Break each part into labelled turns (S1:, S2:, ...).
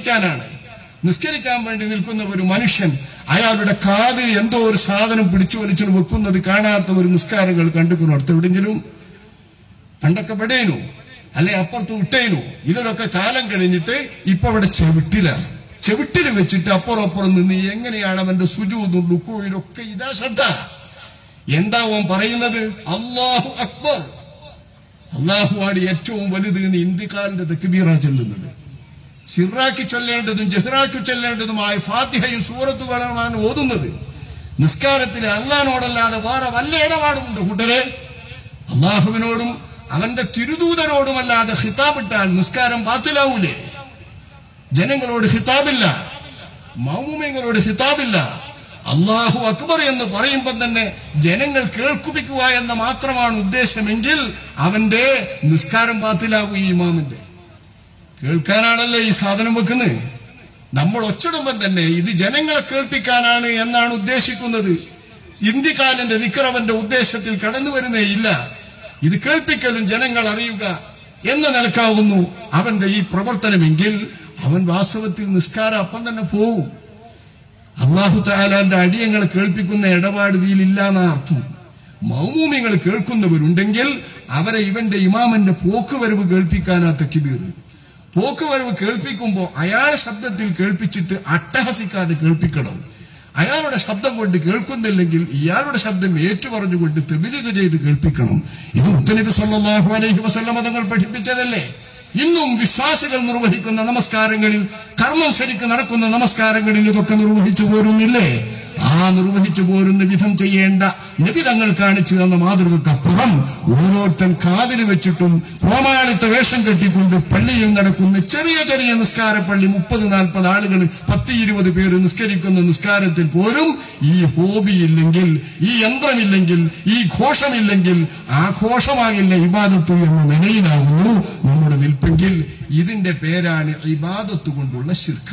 S1: നിസ്കരിക്കാനാണ് നിസ്കരിക്കാൻ വേണ്ടി നിൽക്കുന്ന ഒരു മനുഷ്യൻ അയാളുടെ കാതിൽ എന്തോ ഒരു സാധനം പിടിച്ചു വലിച്ചു വെക്കുന്നത് കാണാത്ത ഒരു നിസ്കാരങ്ങൾ കണ്ടുക്കുന്നു അടുത്ത് എവിടെയെങ്കിലും പണ്ടൊക്കെ പെടേനു അല്ലെ അപ്പുറത്ത് വിട്ടേനു ഇതിലൊക്കെ കാലം കഴിഞ്ഞിട്ട് ഇപ്പൊ അവിടെ ചെവിട്ടിലാണ് ചെവിട്ടിൽ വെച്ചിട്ട് അപ്പുറം അപ്പുറം നിന്ന് എങ്ങനെയാണ് അവന്റെ സുജൂതും ലുക്കോയിലൊക്കെ ഇതാ ശ്രദ്ധ എന്താ ഓൻ പറയുന്നത് അള്ളാഹു അക്ബർ അള്ളാഹുവാണ് ഏറ്റവും വലുത് എന്ന് ഇന്ത്യക്കാരന്റെ തെക്കുബീറ ചെല്ലുന്നത് സിറാക്കി ചൊല്ലേണ്ടതും ജഹ്റാക്കി ചൊല്ലേണ്ടതുമായ ഫാത്തിഹയും സൂറത്തുകളാണ് ഓതുന്നത് നിസ്കാരത്തിൽ അള്ളഹാനോടല്ലാതെ വേറെ വല്ല ഇടപാടുമുണ്ട് കൂട്ടരെ അള്ളാഹുവിനോടും അവന്റെ തിരുദൂതരോടുമല്ലാതെ ഹിതാബിട്ടാൽ നിസ്കാരം ബാത്തിലാവൂലേ ജനങ്ങളോട് ഹിതാബില്ല മൗമുമിങ്ങളോട് ഹിതാബില്ല അള്ളാഹു അക്ബർ എന്ന് പറയുമ്പോൾ തന്നെ ജനങ്ങൾ കേൾക്കുപിക്കുക എന്ന മാത്രമാണ് ഉദ്ദേശമെങ്കിൽ അവന്റെ നിസ്കാരം ബാത്തിലാകും ഈ ഇമാമിന്റെ കേൾക്കാനാണല്ലോ ഈ സാധനം വെക്കുന്നത് നമ്മൾ ഒച്ചിടുമ്പോൾ തന്നെ ഇത് ജനങ്ങളെ കേൾപ്പിക്കാനാണ് എന്നാണ് ഉദ്ദേശിക്കുന്നത് ഇന്ത്യക്കാലന്റെ നിക്കറവന്റെ ഉദ്ദേശത്തിൽ കടന്നു വരുന്നേ ഇല്ല ഇത് കേൾപ്പിക്കലും ജനങ്ങൾ അറിയുക എന്ന നിലക്കാവുന്നു അവന്റെ ഈ പ്രവർത്തനമെങ്കിൽ അവൻ വാസ്തവത്തിൽ നിസ്കാരം അപ്പം തന്നെ പോവും അള്ളാഹു താലാന്റെ അടിയങ്ങളെ കേൾപ്പിക്കുന്ന ഇടപാട് ഇതിലില്ല എന്ന അർത്ഥം മൗമൂമിങ്ങൾ കേൾക്കുന്നവരുണ്ടെങ്കിൽ അവരെ ഇവന്റെ ഇമാമന്റെ പോക്കുവരവ് കേൾപ്പിക്കാനാ തെക്കിബീർ പോക്കുവരവ് കേൾപ്പിക്കുമ്പോൾ അയാളെ ശബ്ദത്തിൽ കേൾപ്പിച്ചിട്ട് അട്ടഹസിക്കാതെ കേൾപ്പിക്കണം അയാളുടെ ശബ്ദം കൊണ്ട് കേൾക്കുന്നില്ലെങ്കിൽ ഇയാളുടെ ശബ്ദം ഏറ്റുപറഞ്ഞുകൊണ്ട് തെബിലിക ചെയ്ത് കേൾപ്പിക്കണം ഇത് മുത്തനബി സല്ലല്ലാഹു അലൈഹി വസല്ലമ തങ്ങൾ പഠിപ്പിച്ചതല്ലേ ഇന്നും വിശ്വാസികൾ നിർവഹിക്കുന്ന നമസ്കാരങ്ങളിൽ കർമ്മം ശരിക്ക് നടക്കുന്ന നമസ്കാരങ്ങളിൽ ഇതൊക്കെ നിർവഹിച്ചു പോരുന്നില്ലേ ആ നിർവഹിച്ചു പോരുന്ന വിധം ചെയ്യേണ്ട നബി തങ്ങൾ കാണിച്ചു തന്ന മാതൃകക്കപ്പുറം ഓരോരുത്തൻ കാതിൽ വെച്ചിട്ടും കോമാളിത്ത വേഷം കെട്ടിക്കൊണ്ട് പള്ളിയിൽ നടക്കുന്ന ചെറിയ ചെറിയ നിസ്കാര പള്ളി മുപ്പത് നാൽപ്പത് ആളുകൾ പത്ത് ഇരുപത് പേര് നിസ്കരിക്കുന്ന നിസ്കാരത്തിൽ പോലും ഈ ഹോബി ഇല്ലെങ്കിൽ ഈ യന്ത്രമില്ലെങ്കിൽ ഈ ഘോഷമില്ലെങ്കിൽ ആ ഘോഷമാകില്ല ഇബാദത്ത് എന്ന നിലയിലാകുന്നു നമ്മുടെ നിൽപ്പെങ്കിൽ ഇതിന്റെ പേരാണ് ഇബാദത്ത് കൊണ്ടുള്ള ശിർക്ക്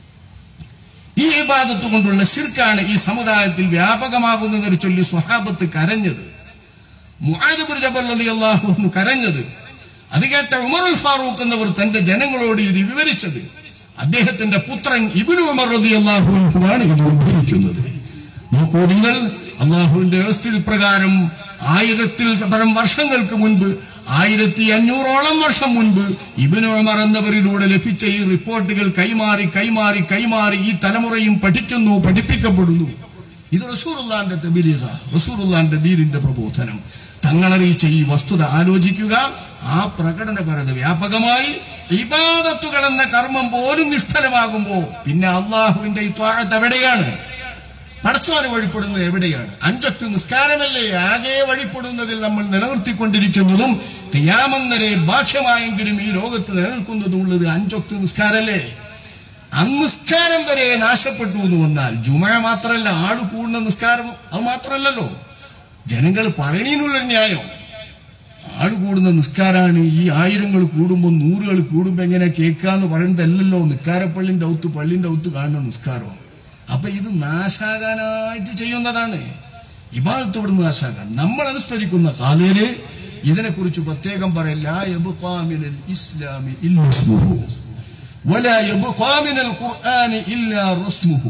S1: ഈ ഇബാദത്ത് കൊണ്ടുള്ള ശിർക്കാണ് ഈ സമുദായത്തിൽ വ്യാപകമാകുന്നതെന്ന് ചൊല്ലി സ്വഹാബത്ത് കരഞ്ഞത് മുആദിബുൽ ജബൽ റളിയല്ലാഹു അൻഹു കരഞ്ഞത് അത് കേട്ട ഉമറുൽ ഫാറൂഖ് എന്നവർ തന്റെ ജനങ്ങളോട് ഇത് വിവരിച്ചത് അദ്ദേഹത്തിന്റെ പുത്രൻ ഇബ്നു ഉമർ റളിയല്ലാഹു അൻഹുവാണ് ഇത് ഉദ്ധരിക്കുന്നത് നോക്കൂ നിങ്ങൾ അള്ളാഹുവിന്റെ വ്യവസ്ഥിതി പ്രകാരം ആയിരത്തിൽ പരം വർഷങ്ങൾക്ക് മുൻപ് ആയിരത്തി അഞ്ഞൂറോളം വർഷം മുൻപ് ഇബിനു ഉമർ എന്നവരിലൂടെ ലഭിച്ച ഈ റിപ്പോർട്ടുകൾ കൈമാറി കൈമാറി കൈമാറി ഈ തലമുറയും പഠിക്കുന്നു പഠിപ്പിക്കപ്പെടുന്നു ഇത് റസൂറുല്ലാന്റെ തബിലീഗ റസൂറുല്ലാന്റെ ദീനിന്റെ പ്രബോധനം തങ്ങളറിയിച്ച ഈ വസ്തുത ആലോചിക്കുക ആ പ്രകടനപരത വ്യാപകമായി ഇബാദത്തുകൾ എന്ന കർമ്മം പോലും നിഷ്ഫലമാകുമ്പോ പിന്നെ അള്ളാഹുവിന്റെ ഈ ത്വാഴത്ത് എവിടെയാണ് പടച്ചോന് വഴിപ്പെടുന്നത് എവിടെയാണ് അഞ്ചൊത്ത് നിസ്കാരമല്ലേ ആകെ വഴിപ്പെടുന്നതിൽ നമ്മൾ നിലനിർത്തിക്കൊണ്ടിരിക്കുന്നതും തിയാമെന്നരെ ബാഹ്യമായെങ്കിലും ഈ ലോകത്ത് നിലനിൽക്കുന്നതും ഉള്ളത് അഞ്ചൊത്ത് നിസ്കാരല്ലേ അനിസ്കാരം വരെ നാശപ്പെട്ടു എന്ന് വന്നാൽ ജുമ മാത്രമല്ല ആട് കൂടുന്ന നിസ്കാരം അത് മാത്രമല്ലല്ലോ ജനങ്ങൾ പറയണീനുള്ള ന്യായം ആട് കൂടുന്ന നിസ്കാരാണ് ഈ ആയിരങ്ങൾ കൂടുമ്പോൾ നൂറുകൾ കൂടുമ്പോ എങ്ങനെ കേൾക്കാന്ന് പറയുന്നതല്ലല്ലോ നിസ്കാരപ്പള്ളിന്റെ ഔത്ത് പള്ളിന്റെ ഔത്ത് കാണുന്ന നിസ്കാരം അപ്പൊ ഇത് നാശാകാനായിട്ട് ചെയ്യുന്നതാണ് ഇബാദത്ത് ഇവിടുന്ന് നാശാകാൻ നമ്മൾ അനുസ്മരിക്കുന്ന കാലേര് ഇതിനെക്കുറിച്ച് പ്രത്യേകം പറയില്ല യബ്ഖാ മിനൽ ഇസ്ലാമി ഇല്ലാ ഇസ്മുഹു. വലാ യബ്ഖാ മിനൽ ഖുർആനി ഇല്ലാ റസ്മുഹു.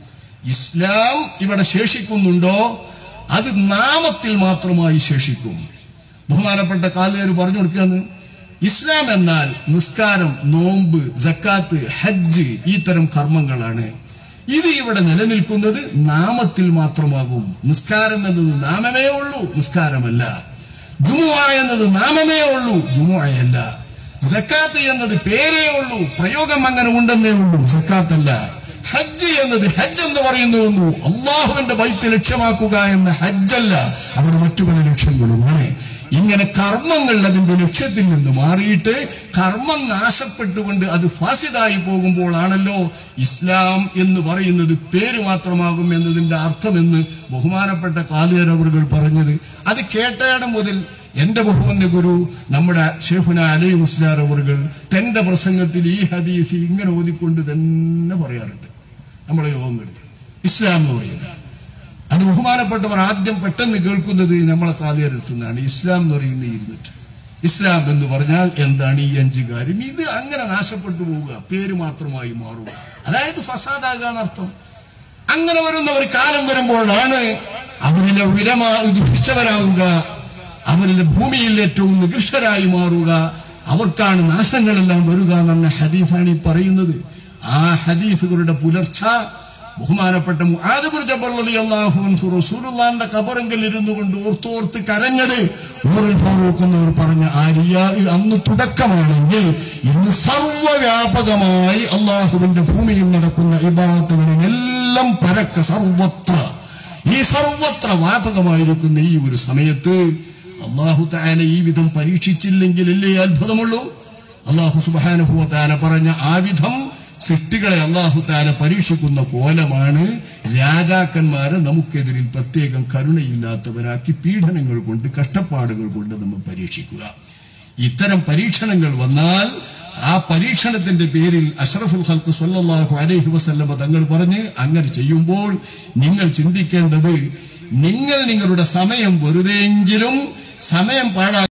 S1: ഇസ്ലാം ഇവിടെ ശേഷിക്കുന്നുണ്ടോ അത് നാമത്തിൽ മാത്രമായി ശേഷിക്കും ബഹുമാനപ്പെട്ട കാലേര് പറഞ്ഞു കൊടുക്കുകയാണ് ഇസ്ലാം എന്നാൽ നിസ്കാരം നോമ്പ് ജക്കാത്ത് ഹജ്ജ് ഈ തരം കർമ്മങ്ങളാണ് ഇത് ഇവിടെ നിലനിൽക്കുന്നത് നാമത്തിൽ മാത്രമാകും നിസ്കാരം എന്നത് നാമമേ ഉള്ളൂ നിസ്കാരമല്ല ജുമുഅ എന്നത് നാമമേ ഉള്ളൂ ജുമുഅയല്ല സക്കാത്ത് എന്നത് പേരേ ഉള്ളൂ പ്രയോഗം അങ്ങനെ ഉണ്ടെന്നേ ഉള്ളൂ സക്കാത്തല്ല ഹജ്ജ് എന്നത് ഹജ്ജ് എന്ന് പറയുന്നു അള്ളാഹുവിന്റെ ബൈത്ത് ലക്ഷ്യമാക്കുക എന്ന ഹജ്ജല്ല അവിടെ മറ്റു പല ലക്ഷ്യങ്ങളുമാണ് ഇങ്ങനെ കർമ്മങ്ങൾ അതിന്റെ ലക്ഷ്യത്തിൽ നിന്ന് മാറിയിട്ട് കർമ്മം നാശപ്പെട്ടുകൊണ്ട് അത് ഫാസിദായി പോകുമ്പോഴാണല്ലോ ഇസ്ലാം എന്ന് പറയുന്നത് പേര് മാത്രമാകും എന്നതിന്റെ അർത്ഥമെന്ന് ബഹുമാനപ്പെട്ട കാതിയരവറുകൾ പറഞ്ഞത് അത് കേട്ടയിടം മുതൽ എന്റെ ബഹുവന്റെ ഗുരു നമ്മുടെ ഷെഫുന അലി മുസ്ലാർ അവറുകൾ തന്റെ പ്രസംഗത്തിൽ ഈ ഹദീസ് ഇങ്ങനെ ഓതിക്കൊണ്ട് തന്നെ പറയാറുണ്ട് നമ്മളെ യോഗങ്ങളിൽ ഇസ്ലാം എന്ന് പറയുന്നത് അത് ബഹുമാനപ്പെട്ടവർ ആദ്യം പെട്ടെന്ന് കേൾക്കുന്നത് നമ്മളെ കാതിയരെത്തുന്നതാണ് ഇസ്ലാം എന്ന് പറയുന്ന ഇരുന്നിട്ട് ഇസ്ലാം എന്ന് പറഞ്ഞാൽ എന്താണ് ഈ അഞ്ച് കാര്യം ഇത് അങ്ങനെ നാശപ്പെട്ടു പോവുക പേര് മാത്രമായി മാറുക അതായത് ഫസാദാകാൻ അർത്ഥം അങ്ങനെ വരുന്ന ഒരു കാലം വരുമ്പോഴാണ് അവരിലെ വിരമാ ദുഷിച്ചവരാവുക അവരിലെ ഭൂമിയിൽ ഏറ്റവും നികൃഷ്ടരായി മാറുക അവർക്കാണ് നാശങ്ങളെല്ലാം വരിക എന്ന ഹദീഫാണ് ഈ പറയുന്നത് ആ ഹദീഫുകളുടെ പുലർച്ച ബഹുമാനപ്പെട്ട റസൂലുള്ളാന്റെ കബറെങ്കിൽ ഇരുന്നു കൊണ്ട് ഓർത്തോർത്ത് കരഞ്ഞത് ഉമറുൽ ഫാറൂഖ് എന്നവർ പറഞ്ഞ ആ റിയാ അന്ന് തുടക്കമാണെങ്കിൽ ഇന്ന് സർവവ്യാപകമായി അള്ളാഹുവിന്റെ ഭൂമിയിൽ നടക്കുന്ന ഇബാത്തുകളിലെല്ലാം പരക്ക സർവത്ര ഈ സർവത്ര വ്യാപകമായിരിക്കുന്ന ഈ ഒരു സമയത്ത് അള്ളാഹു താല ഈ വിധം പരീക്ഷിച്ചില്ലെങ്കിലല്ലേ അത്ഭുതമുള്ളൂ അള്ളാഹു സുബാനുഭവ താല പറഞ്ഞ ആ വിധം സൃഷ്ടികളെ അള്ളാഹു താല പരീക്ഷിക്കുന്ന കോലമാണ് രാജാക്കന്മാരെ നമുക്കെതിരിൽ പ്രത്യേകം കരുണയില്ലാത്തവരാക്കി പീഡനങ്ങൾ കൊണ്ട് കഷ്ടപ്പാടുകൾ കൊണ്ട് നമ്മൾ പരീക്ഷിക്കുക ഇത്തരം പരീക്ഷണങ്ങൾ വന്നാൽ ആ പരീക്ഷണത്തിന്റെ പേരിൽ അഷ്റഫുൽ ഹൽക്ക് സല്ലല്ലാഹു അലൈഹി വസല്ലമ തങ്ങൾ പറഞ്ഞ് അങ്ങനെ ചെയ്യുമ്പോൾ നിങ്ങൾ ചിന്തിക്കേണ്ടത് നിങ്ങൾ നിങ്ങളുടെ സമയം വെറുതെയെങ്കിലും സമയം പാഴാ